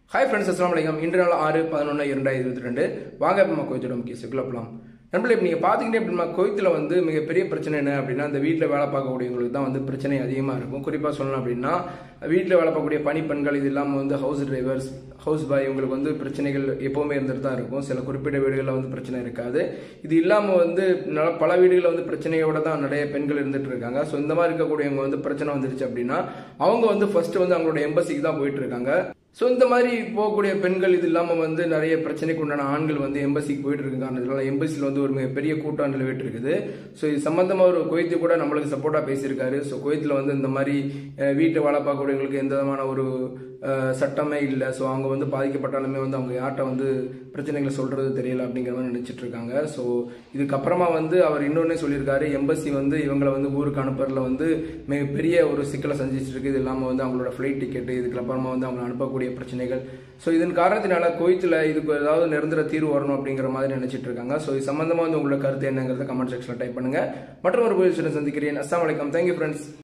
hi friends அஸ்லாம் வலைக்கம் இன்று நாள் ஆறு பதினொன்று இரண்டாயிரத்தி இருபத்தி ரெண்டு வாங்க இப்போ நம்ம கோயத்தோட முக்கிய சிக்கல போகலாம் நண்பர்களே இப்போ நீங்கள் பார்த்தீங்கன்னா அப்படின்னா கோயத்தில் வந்து மிகப்பெரிய பிரச்சனை என்ன அப்படின்னா அந்த வீட்டில் வேலை பார்க்கக்கூடியவங்களுக்கு தான் வந்து பிரச்சனை அதிகமாக இருக்கும் குறிப்பாக சொல்லணும் அப்படின்னா வீட்டில் வேலை பார்க்கக்கூடிய பணிப்பெண்கள் இது இல்லாமல் வந்து ஹவுஸ் டிரைவர்ஸ் ஹவுஸ் பாய் இவங்களுக்கு வந்து பிரச்சனைகள் எப்போவுமே இருந்துட்டு தான் இருக்கும் சில குறிப்பிட்ட வீடுகளில் வந்து பிரச்சனை இருக்காது இது இல்லாமல் வந்து நல- பல வீடுகளில் வந்து பிரச்சனையோட தான் நிறைய பெண்கள் இருந்துட்டு இருக்காங்க ஸோ இந்த மாதிரி இருக்கக்கூடியவங்க வந்து பிரச்சனை வந்துருச்சு அப்படின்னா அவங்க வந்து ஃபர்ஸ்ட் வந்து அவங்களோட எம்பசிக்கு தான் போயிட்டு இருக்காங்க ஸோ இந்த மாதிரி போகக்கூடிய பெண்கள் இது இல்லாமல் வந்து நிறைய பிரச்சனைக்கு உண்டான ஆண்கள் வந்து எம்பசிக்கு போயிட்டு இருக்க காரணத்தினால எம்பசியில் வந்து ஒரு மிகப்பெரிய கூட்டம் நிலவிட்டு இருக்குது ஸோ இது சம்பந்தமாக ஒரு குவைத்து கூட நம்மளுக்கு சப்போர்ட்டாக பேசியிருக்காரு ஸோ குவைத்தில் வந்து இந்த மாதிரி அஹ், வீட்டை வேலை பார்க்கக்கூடியவங்களுக்கு எந்த விதமான ஒரு அஹ், சட்டமே இல்லை ஸோ அவங்க வந்து பாதிக்கப்பட்டாலுமே வந்து அவங்க யார்கிட்ட வந்து பிரச்சனைகளை சொல்றது தெரியல அப்படிங்கிற மாதிரி நினைச்சிட்டு இருக்காங்க ஸோ இதுக்கப்புறமா வந்து அவர் இன்னொன்னே சொல்லியிருக்காரு எம்பசி வந்து இவங்களை வந்து ஊருக்கு அனுப்புறதுல வந்து மிகப்பெரிய ஒரு சிக்கலை சந்திச்சிட்டு இருக்கு இது இல்லாமல் வந்து அவங்களோட ஃப்ளைட் டிக்கெட் இதுக்கு அப்புறமா வந்து அவங்க அனுப்பக்கூடிய பிரச்சனைகள் ஸோ இதன் காரணத்தினால கோயத்தில் இதுக்கு ஏதாவது நிரந்தர தீர்வு வரணும் அப்படிங்கிற மாதிரி நினைச்சிட்டு இருக்காங்க ஸோ இது சம்பந்தமா வந்து உங்களோட கருத்து என்னங்கிறத கமெண்ட் செக்ஷனில் டைப் பண்ணுங்க மற்றும் ஒரு பொசிஷனை சந்திக்கிறேன் அஸ்ஸாமு அலைக்கம் தேங்க்யூ ஃப்ரெண்ட்ஸ்